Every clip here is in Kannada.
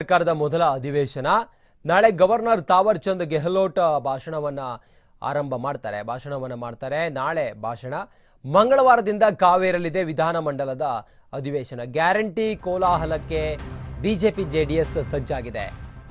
ಸರ್ಕಾರದ ಮೊದಲ ಅಧಿವೇಶನ ನಾಳೆ ಗವರ್ನರ್ ತಾವರ್ ಚಂದ್ ಗೆಹ್ಲೋಟ್ ಭಾಷಣವನ್ನ ಆರಂಭ ಮಾಡ್ತಾರೆ ಭಾಷಣವನ್ನ ಮಾಡ್ತಾರೆ ನಾಳೆ ಭಾಷಣ ಮಂಗಳವಾರದಿಂದ ಕಾವೇರಲಿದೆ ವಿಧಾನಮಂಡಲದ ಅಧಿವೇಶನ ಗ್ಯಾರಂಟಿ ಕೋಲಾಹಲಕ್ಕೆ ಬಿಜೆಪಿ ಜೆಡಿಎಸ್ ಸಜ್ಜಾಗಿದೆ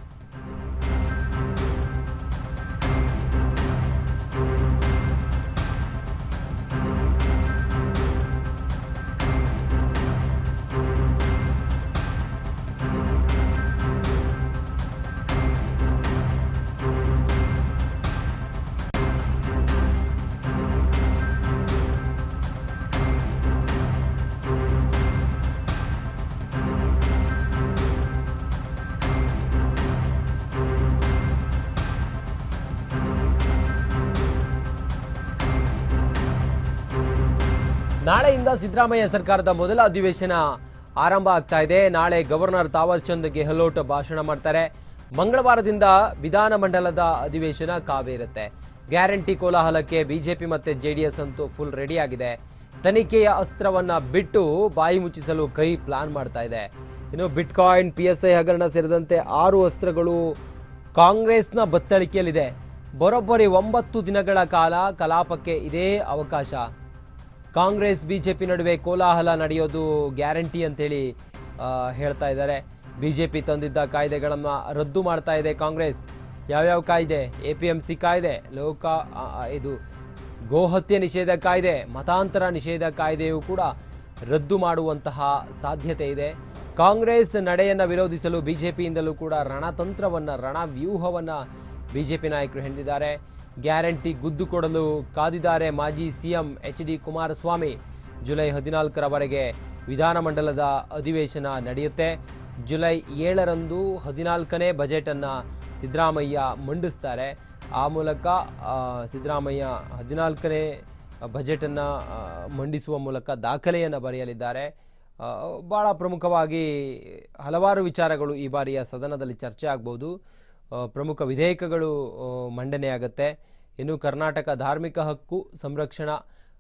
ನಾಳೆಯಿಂದ ಸಿದ್ದರಾಮಯ್ಯ ಸರ್ಕಾರದ ಮೊದಲ ಅಧಿವೇಶನ ಆರಂಭ ಆಗ್ತಾ ಇದೆ ನಾಳೆ ಗವರ್ನರ್ ತಾವರ್ ಚಂದ್ ಗೆಹ್ಲೋಟ್ ಭಾಷಣ ಮಾಡ್ತಾರೆ ಮಂಗಳವಾರದಿಂದ ವಿಧಾನಮಂಡಲದ ಅಧಿವೇಶನ ಕಾವೇರುತ್ತೆ ಗ್ಯಾರಂಟಿ ಕೋಲಾಹಲಕ್ಕೆ ಬಿಜೆಪಿ ಮತ್ತೆ ಜೆಡಿಎಸ್ ಅಂತೂ ಫುಲ್ ರೆಡಿ ಆಗಿದೆ ತನಿಖೆಯ ಅಸ್ತ್ರವನ್ನ ಬಿಟ್ಟು ಬಾಯಿ ಮುಚ್ಚಿಸಲು ಕೈ ಪ್ಲಾನ್ ಮಾಡ್ತಾ ಇದೆ ಇನ್ನು ಬಿಟ್ಕಾಯಿನ್ ಪಿ ಎಸ್ ಐ ಹಗರಣ ಸೇರಿದಂತೆ ಆರು ಅಸ್ತ್ರಗಳು ಕಾಂಗ್ರೆಸ್ನ ಬತ್ತಳಿಕೆಯಲ್ಲಿದೆ ಬರೋಬ್ಬರಿ ಒಂಬತ್ತು ದಿನಗಳ ಕಾಲ ಕಲಾಪಕ್ಕೆ ಇದೇ ಅವಕಾಶ ಕಾಂಗ್ರೆಸ್ ಬಿಜೆಪಿ ನಡುವೆ ಕೋಲಾಹಲ ನಡೆಯೋದು ಗ್ಯಾರಂಟಿ ಅಂತೇಳಿ ಆ, ಹೇಳ್ತಾ ಇದ್ದಾರೆ ಬಿಜೆಪಿ ತಂದಿದ್ದ ಕಾಯ್ದೆಗಳನ್ನು ರದ್ದು ಮಾಡ್ತಾ ಇದೆ ಕಾಂಗ್ರೆಸ್ ಯಾವ್ಯಾವ ಕಾಯ್ದೆ ಎ ಪಿ ಎಂ ಸಿ ಕಾಯ್ದೆ ಲೋಕ ಆ, ಆ, ಇದು ಗೋಹತ್ಯೆ ನಿಷೇಧ ಕಾಯ್ದೆ ಮತಾಂತರ ನಿಷೇಧ ಕಾಯ್ದೆಯು ಕೂಡ ರದ್ದು ಮಾಡುವಂತಹ ಸಾಧ್ಯತೆ ಇದೆ ಕಾಂಗ್ರೆಸ್ ನಡೆಯನ್ನು ವಿರೋಧಿಸಲು ಬಿಜೆಪಿಯಿಂದಲೂ ಕೂಡ ರಣತಂತ್ರವನ್ನು ರಣವ್ಯೂಹವನ್ನು ಬಿಜೆಪಿ ನಾಯಕರು ಹೆಣೆದಿದ್ದಾರೆ ಗ್ಯಾರಂಟಿ ಗುದ್ದು ಕೊಡಲು ಕಾದಿದ್ದಾರೆ ಮಾಜಿ CM H D Kumaraswamy July ಹದಿನಾಲ್ಕರವರೆಗೆ ವಿಧಾನಮಂಡಲದ ಅಧಿವೇಶನ ನಡೆಯುತ್ತೆ ಜುಲೈ ಏಳರಂದು ಹದಿನಾಲ್ಕನೇ ಬಜೆಟನ್ನು ಸಿದ್ದರಾಮಯ್ಯ ಮಂಡಿಸ್ತಾರೆ ಆ ಮೂಲಕ ಆ, ಸಿದ್ದರಾಮಯ್ಯ ಹದಿನಾಲ್ಕನೇ ಬಜೆಟನ್ನು ಮಂಡಿಸುವ ಮೂಲಕ ದಾಖಲೆಯನ್ನು ಬರೆಯಲಿದ್ದಾರೆ ಆ, ಬಹಳ ಪ್ರಮುಖವಾಗಿ ಹಲವಾರು ವಿಚಾರಗಳು ಈ ಬಾರಿಯ ಸದನದಲ್ಲಿ ಚರ್ಚೆ ಆಗ್ಬೋದು ಆ, ಪ್ರಮುಖ ವಿಧೇಯಕಗಳು ಆ, ಮಂಡನೆಯಾಗುತ್ತೆ ಇನ್ನು ಕರ್ನಾಟಕ ಧಾರ್ಮಿಕ ಹಕ್ಕು ಸಂರಕ್ಷಣಾ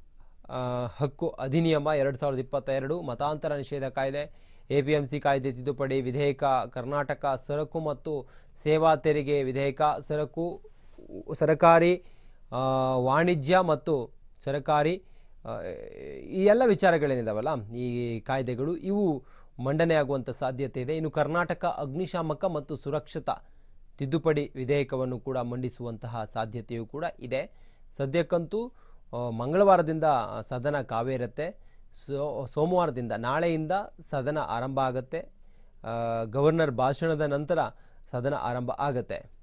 ಆ, ಹಕ್ಕು ಅಧಿನಿಯಮ ಎರಡು ಸಾವಿರದ ಇಪ್ಪತ್ತೆರಡು ಮತಾಂತರ ನಿಷೇಧ ಕಾಯ್ದೆ ಎ ಪಿ ಎಂ ಸಿ ಕಾಯ್ದೆ ತಿದ್ದುಪಡಿ ವಿಧೇಯಕ ಕರ್ನಾಟಕ ಸರಕು ಮತ್ತು ಸೇವಾ ತೆರಿಗೆ ವಿಧೇಯಕ ಸರಕು ಸರಕಾರಿ ಆ, ವಾಣಿಜ್ಯ ಮತ್ತು ಸರಕಾರಿ ಆ, ಈ ಎಲ್ಲ ವಿಚಾರಗಳೇನಿದಾವಲ್ಲ ಈ ಕಾಯ್ದೆಗಳು ಇವು ಮಂಡನೆಯಾಗುವಂಥ ಸಾಧ್ಯತೆ ಇದೆ ಇನ್ನು ಕರ್ನಾಟಕ ಅಗ್ನಿಶಾಮಕ ಮತ್ತು ಸುರಕ್ಷತಾ ತಿದ್ದುಪಡಿ ವಿಧೇಯಕವನ್ನು ಕೂಡ ಮಂಡಿಸುವಂತಹ ಸಾಧ್ಯತೆಯೂ ಕೂಡ ಇದೆ ಸದ್ಯಕ್ಕಂತೂ ಆ, ಮಂಗಳವಾರದಿಂದ ಸದನ ಕಾವೇರುತ್ತೆ ಸೋ ಸೋಮವಾರದಿಂದ ನಾಳೆಯಿಂದ ಸದನ ಆರಂಭ ಆಗುತ್ತೆ ಆ, ಗವರ್ನರ್ ಭಾಷಣದ ನಂತರ ಸದನ ಆರಂಭ ಆಗುತ್ತೆ